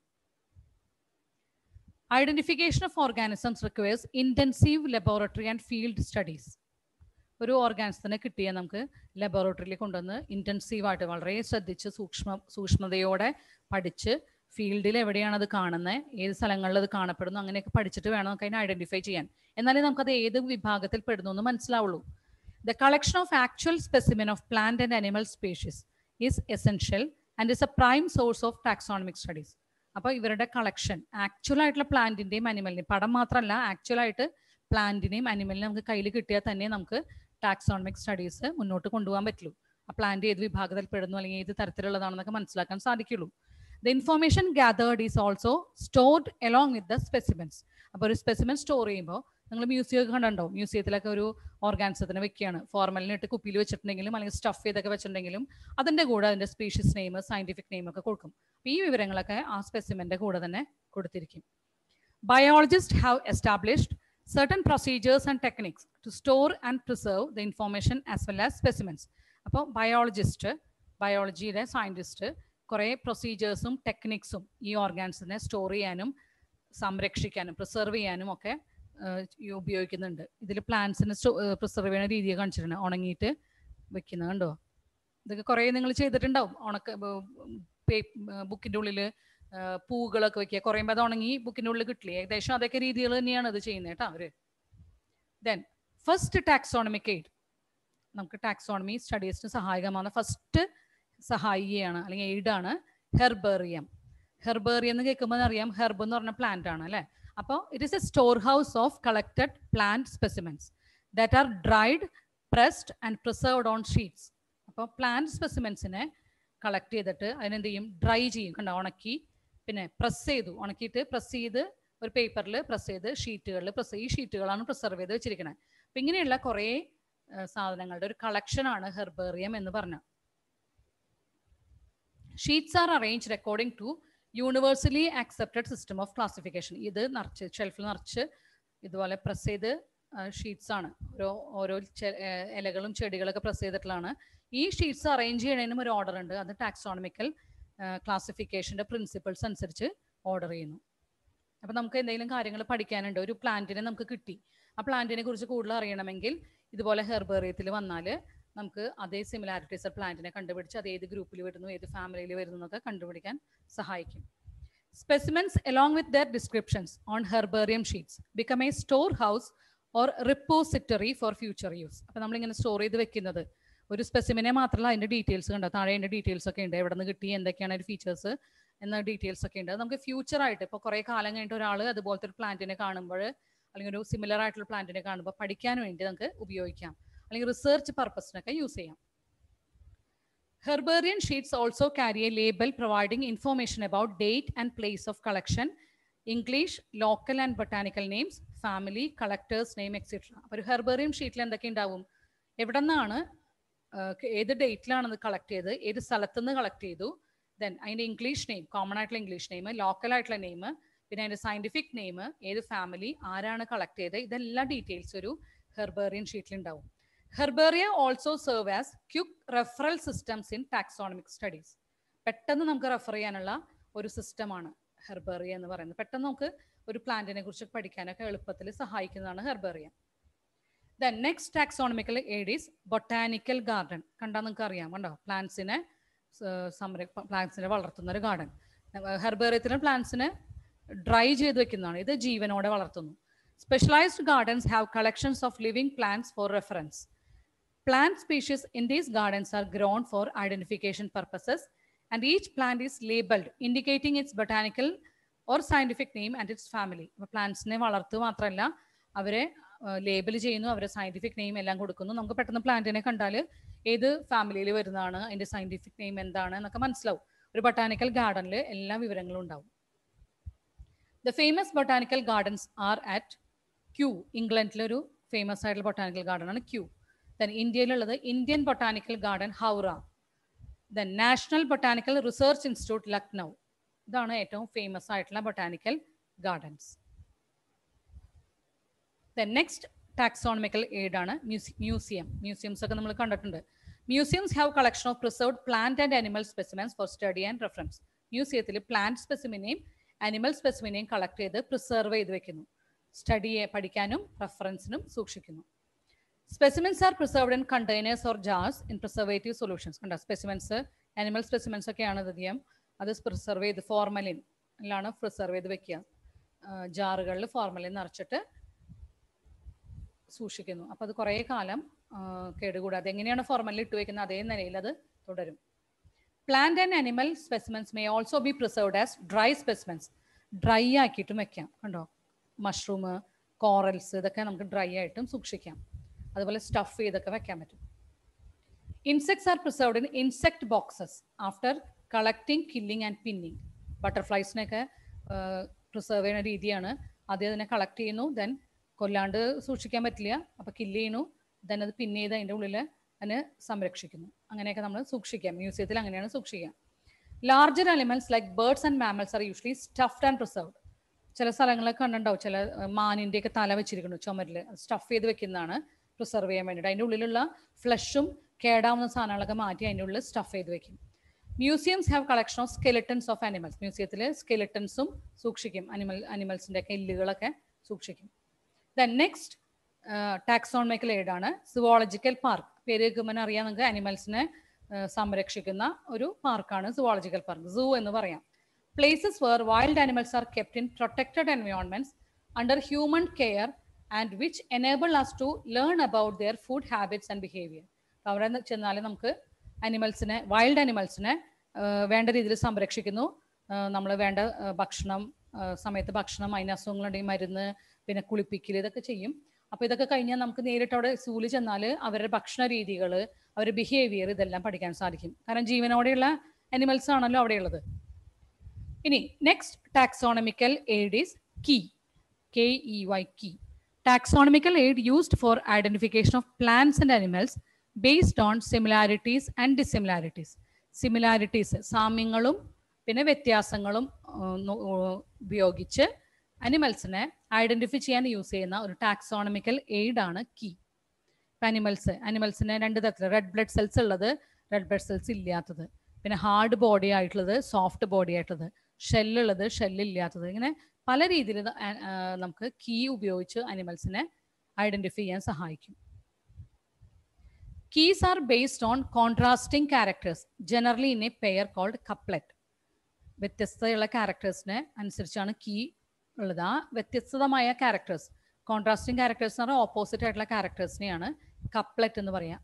identification of organisms requires intensive laboratory and field studies ഒരു ഓർഗാനിസത്തിനെ കിട്ടിയാൽ നമുക്ക് ലബോറട്ടറിയിൽ കൊണ്ടുവന്ന് ഇൻറ്റൻസീവായിട്ട് വളരെ ശ്രദ്ധിച്ച് സൂക്ഷ്മ സൂക്ഷ്മതയോടെ പഠിച്ച് ഫീൽഡിൽ എവിടെയാണ് അത് കാണുന്നത് ഏത് സ്ഥലങ്ങളിൽ അത് കാണപ്പെടുന്നു അങ്ങനെയൊക്കെ പഠിച്ചിട്ട് വേണം നമുക്ക് അതിനെ ഐഡന്റിഫൈ ചെയ്യാൻ എന്നാലേ നമുക്കത് ഏത് വിഭാഗത്തിൽ പെടുന്നു എന്ന് മനസ്സിലാവുള്ളൂ the collection of actual specimen of plant and animal species is essential and is a prime source of taxonomic studies അപ്പോൾ ഇവരുടെ കളക്ഷൻ ആക്ച്വൽ ആയിട്ടുള്ള പ്ലാന്റിന്റെയും അനിമലിന്റെയും പടം മാത്രമല്ല ആക്ച്വൽ ആയിട്ട് പ്ലാന്റിനെയും അനിമലിനെയും നമുക്ക് കയ്യിൽ കിട്ടിയാൽ തന്നെ നമുക്ക് ടാക്സോണമിക് സ്റ്റഡീസ് മുന്നോട്ട് കൊണ്ടുപോകാൻ പറ്റുള്ളൂ ആ പ്ലാന്റ് ഏത് വിഭാഗത്തിൽ പെടുന്നു അല്ലെങ്കിൽ ഏത് തരത്തിലുള്ളതാണെന്നൊക്കെ മനസ്സിലാക്കാൻ സാധിക്കുള്ളൂ the information gathered is also stored along with the specimens അപ്പോൾ ഒരു സ്പെസിമെൻ സ്റ്റോർ ചെയ്യുമ്പോൾ നിങ്ങൾ മ്യൂസിയം ഒക്കെ കണ്ടുണ്ടാവും മ്യൂസിയത്തിലൊക്കെ ഒരു ഓർഗാൻസത്തിന് വെക്കുകയാണ് ഫോർമലിനിട്ട് കുപ്പിയിൽ വെച്ചിട്ടുണ്ടെങ്കിലും അല്ലെങ്കിൽ സ്റ്റഫ് ചെയ്തൊക്കെ വെച്ചിട്ടുണ്ടെങ്കിലും അതിൻ്റെ കൂടെ അതിൻ്റെ സ്പീഷീസ് നെയിം സയന്റിഫിക് നെയിം ഒക്കെ കൊടുക്കും അപ്പോൾ ഈ വിവരങ്ങളൊക്കെ ആ സ്പെസിമെൻ്റെ കൂടെ തന്നെ കൊടുത്തിരിക്കും biologist have established certain procedures and techniques to store and preserve the information as well as specimens. അപ്പോൾ ബയോളജിസ്റ്റ് ബയോളജിയുടെ സയൻറ്റിസ്റ്റ് കുറേ പ്രൊസീജിയേഴ്സും ടെക്നിക്സും ഈ ഓർഗാൻസിനെ സ്റ്റോർ ചെയ്യാനും സംരക്ഷിക്കാനും പ്രിസർവ് ചെയ്യാനും ഒക്കെ ഏഹ്, ഈ ഉപയോഗിക്കുന്നുണ്ട് ഇതിൽ പ്ലാന്റ്സിനെ പ്രിസർവ് ചെയ്യുന്ന രീതിയെ കാണിച്ചിട്ടുണ്ട് ഉണങ്ങിയിട്ട് വെക്കുന്നത് കണ്ടോ ഇതൊക്കെ കുറേ നിങ്ങൾ ചെയ്തിട്ടുണ്ടാവും ഉണക്ക ബുക്കിൻ്റെ ഉള്ളിൽ പൂകളൊക്കെ വെക്കുക കുറയുമ്പോൾ അത് ഉണങ്ങി ബുക്കിൻ്റെ ഉള്ളിൽ കിട്ടില്ലേ ഏകദേശം അതൊക്കെ രീതികൾ തന്നെയാണ് ഇത് ചെയ്യുന്നത് കേട്ടോ അവര് ദെൻ ഫസ്റ്റ് ടാക്സോണമിക് എയ്ഡ് നമുക്ക് ടാക്സോണമി സ്റ്റഡീസിന് സഹായകമാകുന്ന ഫസ്റ്റ് സഹായികയാണ് അല്ലെങ്കിൽ എയ്ഡാണ് ഹെർബേറിയം ഹെർബേറിയം എന്ന് കേൾക്കുമ്പോൾ അറിയാം ഹെർബ് എന്ന് പറഞ്ഞ പ്ലാന്റ് ആണ് അല്ലേ അപ്പോൾ it is a store house of collected plant specimens that are dried pressed and preserved on sheets അപ്പോൾ പ്ലാന്റ് സ്പെസിമെൻസിനെ കളക്ട് ചെയ്തിട്ട് അതിനെന്ത് ചെയ്യും ഡ്രൈ ചെയ്യും കണ്ടോ ഉണക്കി പിന്നെ പ്രസ് ചെയ്തു ഉണക്കിയിട്ട് പ്രസ് ചെയ്ത് ഒരു പേപ്പറിൽ പ്രസ് ചെയ്ത് ഷീറ്റുകളിൽ പ്രസ് ഈ ഷീറ്റുകളാണ് പ്രിസർവ് ചെയ്ത് വെച്ചിരിക്കുന്നത് അപ്പം ഇങ്ങനെയുള്ള കുറേ ആ, സാധനങ്ങളുടെ ഒരു കളക്ഷനാണ് ഹെർബേറിയം എന്ന് പറഞ്ഞ sheets are arranged according to universally accepted system of classification ഇത് നിറച്ച് ഷെൽഫിൽ നിറച്ച് ഇതുപോലെ പ്രസ് ചെയ്ത് ഷീറ്റ്സ് ആണ് ഓരോ ഓരോ ചെ- ഏ, ഇലകളും ചെടികളൊക്കെ പ്രസ് ചെയ്തിട്ടുള്ളതാണ് ഈ ഷീറ്റ്സ് അറേഞ്ച് ചെയ്യണതിനും ഒരു ഓർഡർ ഉണ്ട് അത് ടാക്സോണമിക്കൽ ക്ലാസിഫിക്കേഷൻ്റെ പ്രിൻസിപ്പിൾസ് അനുസരിച്ച് ഓർഡർ ചെയ്യുന്നു അപ്പം നമുക്ക് എന്തെങ്കിലും കാര്യങ്ങൾ പഠിക്കാനുണ്ട് ഒരു പ്ലാന്റിനെ നമുക്ക് കിട്ടി ആ പ്ലാന്റിനെ കുറിച്ച് കൂടുതൽ അറിയണമെങ്കിൽ ഇതുപോലെ ഹെർബേറിയത്തിൽ വന്നാൽ നമുക്ക് അതേ സിമിലാരിറ്റീസ് പ്ലാന്റിനെ കണ്ടുപിടിച്ച് അത് ഏത് ഗ്രൂപ്പിൽ വരുന്നു ഏത് ഫാമിലിയിൽ വരുന്നു എന്നൊക്കെ കണ്ടുപിടിക്കാൻ സഹായിക്കും specimens along with their descriptions on herbarium sheets become a storehouse or repository for future use അപ്പം നമ്മളിങ്ങനെ സ്റ്റോർ ചെയ്ത് വെക്കുന്നത് ഒരു സ്പെസിമിനെ മാത്രമല്ല അതിൻ്റെ ഡീറ്റെയിൽസ് കണ്ടോ താഴെ അതിൻ്റെ ഡീറ്റെയിൽസ് ഒക്കെ ഉണ്ട് എവിടെ നിന്ന് കിട്ടി എന്തൊക്കെയാണ് അതിൻ്റെ ഫീച്ചേഴ്സ് എന്ന ഡീറ്റെയിൽസ് ഒക്കെ ഉണ്ട് അത് നമുക്ക് ഫ്യൂച്ചർ ആയിട്ട് ഇപ്പോൾ കുറേ കാലം കഴിഞ്ഞിട്ട് ഒരാൾ അതുപോലത്തെ ഒരു പ്ലാന്റിനെ കാണുമ്പോൾ അല്ലെങ്കിൽ ഒരു സിമിലർ ആയിട്ടുള്ള പ്ലാന്റിനെ കാണുമ്പോൾ പഠിക്കാൻ വേണ്ടി നമുക്ക് ഉപയോഗിക്കാം അല്ലെങ്കിൽ റിസർച്ച് പർപ്പസിനൊക്കെ യൂസ് ചെയ്യാം Herbarian sheets also carry a label providing information about date and place of collection, English, local and botanical names, family, collector's name, etc. അപ്പോൾ ഒരു ഹെർബേറിയം ഷീറ്റിൽ എന്തൊക്കെ ഉണ്ടാവും എവിടെ നിന്നാണ് ഏത് ഡേറ്റിലാണ് അത് കളക്ട് ചെയ്ത് ഏത് സ്ഥലത്ത് നിന്ന് കളക്ട് ചെയ്തു ദെൻ അതിൻ്റെ ഇംഗ്ലീഷ് നെയിം കോമൺ ആയിട്ടുള്ള ഇംഗ്ലീഷ് നെയിം ലോക്കൽ ആയിട്ടുള്ള നെയിം പിന്നെ അതിൻ്റെ സയൻറ്റിഫിക് നെയിം ഏത് ഫാമിലി ആരാണ് കളക്ട് ചെയ്തത് ഇതെല്ലാം ഡീറ്റെയിൽസ് ഒരു ഹെർബേറിയൻ ഷീറ്റിൽ ഉണ്ടാവും herbaria also serve as quick referral systems in taxonomic studies പെട്ടെന്ന് നമുക്ക് റെഫർ ചെയ്യാനുള്ള ഒരു സിസ്റ്റമാണ് ഹെർബേറിയ എന്ന് പറയുന്നത് പെട്ടെന്ന് നമുക്ക് ഒരു പ്ലാന്റിനെ കുറിച്ച് പഠിക്കാനൊക്കെ എളുപ്പത്തിൽ സഹായിക്കുന്നതാണ് herbaria the next taxonomical aid is botanical garden കണ്ടാൽ നിങ്ങൾക്ക് അറിയാം കണ്ടോ പ്ലാന്റ്സിനെ സംര പ്ലാന്റ്സിനെ വളർത്തുന്ന ഒരു ഗാർഡൻ ഹെർബേറിയത്തിലെ പ്ലാന്റ്സിനെ ഡ്രൈ ചെയ്ത് വെക്കുന്നതാണ് ഇത് ജീവനോടെ വളർത്തുന്നു specialised gardens have collections of living plants for reference Plant species in these gardens are grown for identification purposes, and each plant is labeled, indicating its botanical or scientific name and its family. അപ്പോൾ പ്ലാന്റ്സിനെ വളർത്തുക മാത്രമല്ല അവരെ ലേബൽ ചെയ്യുന്നു അവരെ സയന്റിഫിക് നെയിം എല്ലാം കൊടുക്കുന്നു നമുക്ക് പെട്ടെന്ന് പ്ലാന്റിനെ കണ്ടാൽ ഏത് ഫാമിലിയിൽ വരുന്നതാണ് അതിന്റെ സയന്റിഫിക് നെയിം എന്താണ് എന്നൊക്കെ മനസ്സിലാവും ഒരു ബൊട്ടാനിക്കൽ ഗാർഡനിൽ എല്ലാ വിവരങ്ങളും ഉണ്ടാവും the famous botanical gardens are at Kew ഇംഗ്ലണ്ടിലൊരു ഫേമസ് ആയിട്ടുള്ള ബൊട്ടാനിക്കൽ ഗാർഡൻ ആണ് ക്യൂ ദെൻ ഇന്ത്യയിലുള്ളത് Indian botanical garden Howrah then national botanical research institute Lucknow ഇതാണ് ഏറ്റവും ഫേമസ് ആയിട്ടുള്ള botanical gardens then next taxonomical aid ആണ് മ്യൂസിയം മ്യൂസിയംസ് ഒക്കെ നമ്മൾ കണ്ടിട്ടുണ്ട് museums have collection of preserved plant and animal specimens for study and reference മ്യൂസിയത്തിൽ പ്ലാന്റ് സ്പെസിമിനെയും അനിമൽ സ്പെസിമിനെയും കളക്ട് ചെയ്ത് പ്രിസർവ് ചെയ്ത് വെക്കുന്നു സ്റ്റഡിയെ പഠിക്കാനും റെഫറൻസിനും സൂക്ഷിക്കുന്നു specimens are preserved in containers or jars in preservative solutions കണ്ട സ്പെസിമെൻസ് അനിമൽ സ്പെസിമെൻസ് ഒക്കെയാണ് അധികം അത് പ്രിസർവ് ചെയ്ത് ഫോർമലിൻ ലാണ് പ്രിസർവ് ചെയ്ത് വെക്കുക ജാറുകളിൽ ഫോർമലിൻ നിറച്ചിട്ട് സൂക്ഷിക്കുന്നു അപ്പോൾ അത് കുറേ കാലം കേടുകൂടാതെ എങ്ങനെയാണ് ഫോർമലിൽ ഇട്ട് വെക്കുന്നത് അതേ നിലയിൽ അത് തുടരും plant and animal specimens may also be preserved as dry specimens dry ആക്കിയിട്ടും വെക്കാം കണ്ടോ മഷ്റൂം കോറൽസ് ഇതൊക്കെ നമുക്ക് ഡ്രൈ ആയിട്ടും സൂക്ഷിക്കാം അതുപോലെ സ്റ്റഫ് ചെയ്തൊക്കെ വെക്കാൻ പറ്റും insects are preserved in insect boxes after collecting killing and pinning ബട്ടർഫ്ലൈസിനെയൊക്കെ പ്രിസർവ് ചെയ്യുന്ന രീതിയാണ് ആദ്യം അതിനെ കളക്ട് ചെയ്യുന്നു ദെൻ കൊല്ലാണ്ട് സൂക്ഷിക്കാൻ പറ്റില്ല അപ്പോൾ കില്ല് ചെയ്യുന്നു ദെൻ അത് പിൻ ചെയ്ത് അതിൻ്റെ ഉള്ളിൽ അതിനെ സംരക്ഷിക്കുന്നു അങ്ങനെയൊക്കെ നമ്മൾ സൂക്ഷിക്കാം മ്യൂസിയത്തിൽ അങ്ങനെയാണ് സൂക്ഷിക്കുക larger elements like birds and mammals are usually stuffed and preserved ചില സ്ഥലങ്ങളൊക്കെ കണ്ടുണ്ടാവും ചില മാനിൻ്റെയൊക്കെ തല വെച്ചിരിക്കുന്നു ചുമരിൽ സ്റ്റഫ് ചെയ്ത് വെക്കുന്നതാണ് പ്രിസർവ് ചെയ്യാൻ വേണ്ടിയിട്ട് അതിൻ്റെ ഉള്ളിലുള്ള ഫ്ലഷും കേടാവുന്ന സാധനങ്ങളൊക്കെ മാറ്റി അതിൻ്റെ ഉള്ളിൽ സ്റ്റഫ് ചെയ്ത് വെക്കും museums have collection of skeletons of animals മ്യൂസിയത്തിൽ സ്കെലിറ്റൻസും സൂക്ഷിക്കും അനിമൽ അനിമൽസിൻ്റെ ഒക്കെ എല്ലുകളൊക്കെ സൂക്ഷിക്കും ദെൻ നെക്സ്റ്റ് ടാക്സോൺമിക്കൽ എയ്ഡ് ആണ് സുവോളജിക്കൽ പാർക്ക് പേര് കേൾക്കുമ്പോൾ അറിയാം നിങ്ങൾക്ക് അനിമൽസിനെ സംരക്ഷിക്കുന്ന ഒരു പാർക്കാണ് സുവോളജിക്കൽ പാർക്ക് സൂ എന്ന് പറയാം places where wild animals are kept in protected environments under human care and which enable us to learn about their food habits and behaviour അവിടെ ചെന്നാൽ നമുക്ക് അനിമൽസിനെ വൈൽഡ് അനിമൽസിനെ വേണ്ട രീതിയിൽ സംരക്ഷിക്കുന്നു നമ്മൾ വേണ്ട ഭക്ഷണം സമയത്ത് ഭക്ഷണം അതിന് അസുഖങ്ങളുണ്ടെങ്കിൽ മരുന്ന് പിന്നെ കുളിപ്പിക്കൽ ഇതൊക്കെ ചെയ്യും അപ്പോൾ ഇതൊക്കെ കഴിഞ്ഞാൽ നമുക്ക് നേരിട്ട് അവിടെ സൂല് ചെന്നാൽ അവരുടെ ഭക്ഷണ രീതികൾ അവരുടെ ബിഹേവിയർ ഇതെല്ലാം പഠിക്കാൻ സാധിക്കും കാരണം ജീവനോടെയുള്ള അനിമൽസ് ആണല്ലോ അവിടെയുള്ളത് ഇനി next taxonomical aid is key K E Y key taxonomical aid used for identification of plants and animals based on similarities and dissimilarities similarities സാമ്യങ്ങളും പിന്നെ വ്യത്യാസങ്ങളും ഉപയോഗിച്ച് അനിമൽസിനെ ഐഡന്റിഫൈ ചെയ്യാൻ യൂസ് ചെയ്യുന്ന ഒരു ടാക്സോണമിക്കൽ എയ്ഡ് ആണ് കീ ഇപ്പം അനിമൽസ് അനിമൽസിന് രണ്ട് തരത്തിൽ റെഡ് ബ്ലഡ് സെൽസ് ഉള്ളത് റെഡ് ബ്ലഡ് സെൽസ് ഇല്ലാത്തത് പിന്നെ ഹാർഡ് ബോഡി ആയിട്ടുള്ളത് സോഫ്റ്റ് ബോഡി ആയിട്ടുള്ളത് ഷെല്ലുള്ളത് ഷെല്ലില്ലാത്തത് ഇങ്ങനെ പല രീതിയിൽ നമുക്ക് കീ ഉപയോഗിച്ച് അനിമൽസിനെ ഐഡന്റിഫൈ ചെയ്യാൻ സഹായിക്കും keys are based on contrasting characters generally in a pair called couplet വ്യത്യസ്തയുള്ള ക്യാരക്ടേഴ്സിനെ അനുസരിച്ചാണ് കീ ഉള്ളത് ആ വ്യത്യസ്തമായ ക്യാരക്ടേഴ്സ് കോൺട്രാസ്റ്റിംഗ് ക്യാരക്ടേഴ്സ് എന്ന് പറഞ്ഞാൽ ഓപ്പോസിറ്റ് ആയിട്ടുള്ള ക്യാരക്ടേഴ്സിനെയാണ് കപ്ലെറ്റ് എന്ന് പറയാം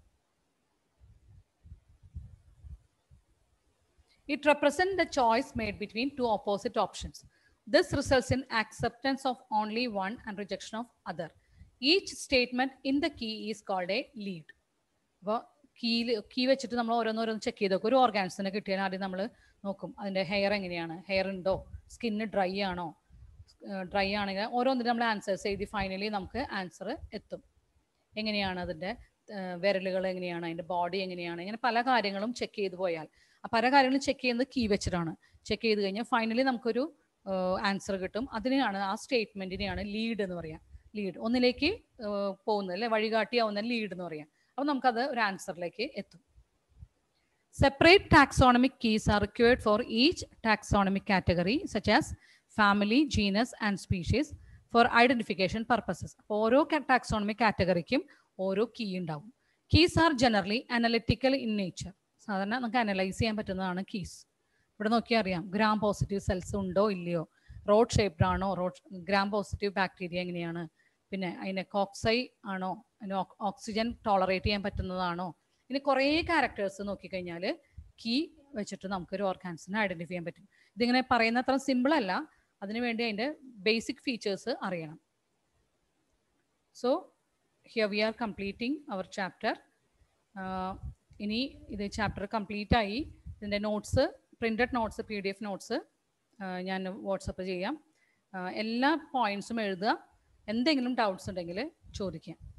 it represent the choice made between two opposite options this results in acceptance of only one and rejection of other each statement in the key is called a lead അപ്പോൾ കീയിൽ കീ വെച്ചിട്ട് നമ്മൾ ഓരോന്നോരോന്ന് ചെക്ക് ചെയ്ത് നോക്കും ഒരു ഓർഗാൻസിനെ കിട്ടിയാൽ ആദ്യം നമ്മൾ നോക്കും അതിൻ്റെ ഹെയർ എങ്ങനെയാണ് ഹെയർ ഉണ്ടോ സ്കിന്ന് ഡ്രൈ ആണോ ഡ്രൈ ആണെങ്കിൽ ഓരോന്നിനും നമ്മൾ ആൻസേഴ്സ് എഴുതി ഫൈനലി നമുക്ക് ആൻസർ എത്തും എങ്ങനെയാണ് അതിൻ്റെ വിരലുകൾ എങ്ങനെയാണ് അതിൻ്റെ ബോഡി എങ്ങനെയാണ് ഇങ്ങനെ പല കാര്യങ്ങളും ചെക്ക് ചെയ്ത് പോയാൽ ആ പല കാര്യങ്ങളും ചെക്ക് ചെയ്യുന്നത് കീ വെച്ചിട്ടാണ് ചെക്ക് ചെയ്ത് കഴിഞ്ഞാൽ ഫൈനലി നമുക്കൊരു ആൻസർ കിട്ടും അതിനെയാണ് ആ സ്റ്റേറ്റ്മെൻറ്റിനെയാണ് ലീഡ് എന്ന് പറയാം ലീഡ് ഒന്നിലേക്ക് പോകുന്നത് അല്ലെ വഴികാട്ടിയാവുന്ന ലീഡ് എന്ന് പറയാം അപ്പോൾ നമുക്കത് ഒരു ആൻസറിലേക്ക് എത്തും separate taxonomic keys are required for each taxonomic category such as family genus and species for identification purposes അപ്പോൾ ഓരോ ടാക്സോണമിക് കാറ്റഗറിക്കും ഓരോ കീ ഉണ്ടാവും keys are generally analytical in nature സാധാരണ നമുക്ക് അനലൈസ് ചെയ്യാൻ പറ്റുന്നതാണ് കീസ് ഇവിടെ നോക്കിയാൽ അറിയാം ഗ്രാം പോസിറ്റീവ് സെൽസ് ഉണ്ടോ ഇല്ലയോ റോഡ് ഷേപ്ഡ് ആണോ റോഡ് ഗ്രാം പോസിറ്റീവ് ബാക്ടീരിയ എങ്ങനെയാണ് പിന്നെ അതിന് കോക്സൈ ആണോ അതിന് ഓക്സിജൻ ടോളറേറ്റ് ചെയ്യാൻ പറ്റുന്നതാണോ ഇനി കുറേ ക്യാരക്ടേഴ്സ് നോക്കിക്കഴിഞ്ഞാൽ കീ വെച്ചിട്ട് നമുക്കൊരു ഓർഗാൻസിനെ ഐഡൻറ്റിഫൈ ചെയ്യാൻ പറ്റും ഇതിങ്ങനെ പറയുന്ന അത്ര സിമ്പിൾ അല്ല അതിനുവേണ്ടി അതിൻ്റെ ബേസിക് ഫീച്ചേഴ്സ് അറിയണം so here we are completing our chapter ഇനി ഇത് ചാപ്റ്റർ കംപ്ലീറ്റ് ആയി ഇതിൻ്റെ notes printed notes P D F notes ഞാൻ വാട്സപ്പ് ചെയ്യാം ആ, എല്ലാ പോയിൻറ്സും എഴുതുക എന്തെങ്കിലും ഡൗട്ട്സ് ഉണ്ടെങ്കിൽ ചോദിക്കാം